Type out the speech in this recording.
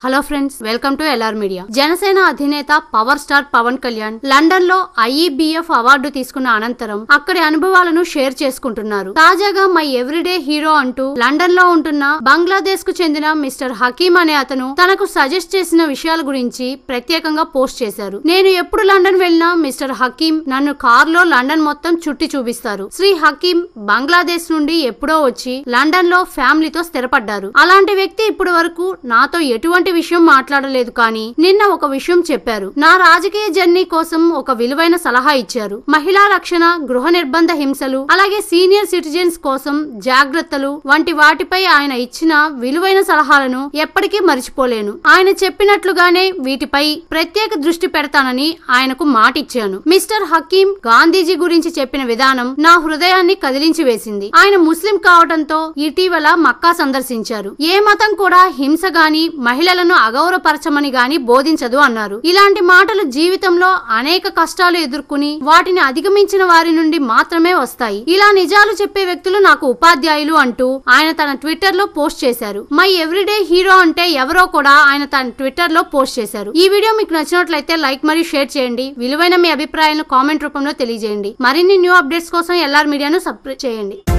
hello friends welcome to LR media Janasena అధినేత power star Pawan Kalyan London లో IEBF award తీసుకున్న అనంతరం అక్కడి అనుభవాలను షేర్ చేసుకుంటున్నారు తాజాగా మై ఎవ్రీడే హీరో అంటూ లండన్ లో ఉంటున్న బంగ్లాదేశ్ కు చెందిన మిస్టర్ హకీం అనే అతను తనకు సజెస్ట్ చేసిన విషయాల గురించి ప్రత్యేకంగా పోస్ట్ చేశారు నేను ఎప్పుడు లండన్ వెళ్ళినా మిస్టర్ హకీం నన్ను కారులో లండన్ మొత్తం చుట్టి చూపిస్తారు శ్రీ హకీం బంగ్లాదేశ్ నుండి ఎప్పుడో వచ్చి లండన్ లో ఫ్యామిలీతో స్థిరపడ్డారు అలాంటి వ్యక్తి ఇప్పటి వరకు నాతో ఎటువంటి విషయం మాట్లాడలేదు కానీ నిన్న ఒక విషయం చెప్పారు నా రాజకీయ జర్నీ కోసం ఒక విలువైన సలహా ఇచ్చారు మహిళా రక్షణ గృహ నిర్బంధ హింసలు అలాగే సీనియర్ సిటిజన్స్ కోసం జాగ్రత్తలు వంటి వాటిపై ఆయన ఇచ్చిన విలువైన సలహాలను ఎప్పటికీ మర్చిపోలేను ఆయన చెప్పినట్లుగానే వీటిపై ప్రత్యేక దృష్టి పెడతానని ఆయనకు మాటిచ్చాను మిస్టర్ హకీం గాంధీజీ గురించి చెప్పిన విధానం నా హృదయాన్ని కదిలించి వేసింది ఆయన ముస్లిం కావడంతో ఇటీవల మక్కా సందర్శించారు ఏ మతం కూడా హింస గాని మహిళలను అగౌరవపరచమని గాని బోధించదు అన్నారు ఇలాంటి మాటలు జీవితంలో అనేక కష్టాలు ఎదుర్కొని వాటిని అధిగమించిన వారి నుండి మాత్రమే వస్తాయి ఇలా నిజాలు చెప్పే వ్యక్తులు నాకు ఉపాధ్యాయులు అంటూ ఆయన తన ట్విట్టర్ లో పోస్ట్ చేశారు మై ఎవ్రీడే హీరో అంటే ఎవరో కూడా ఆయన తన ట్విట్టర్ లో పోస్ట్ చేశారు ఈ వీడియో మీకు నచ్చినట్లయితే లైక్ మరియు షేర్ చేయండి విలువైన మీ అభిప్రాయాలను కామెంట్ రూపంలో తెలియజేయండి మరిన్ని న్యూ అప్డేట్స్ కోసం ఎల్ఆర్ మీడియాను సబ్స్క్రైబ్ చేయండి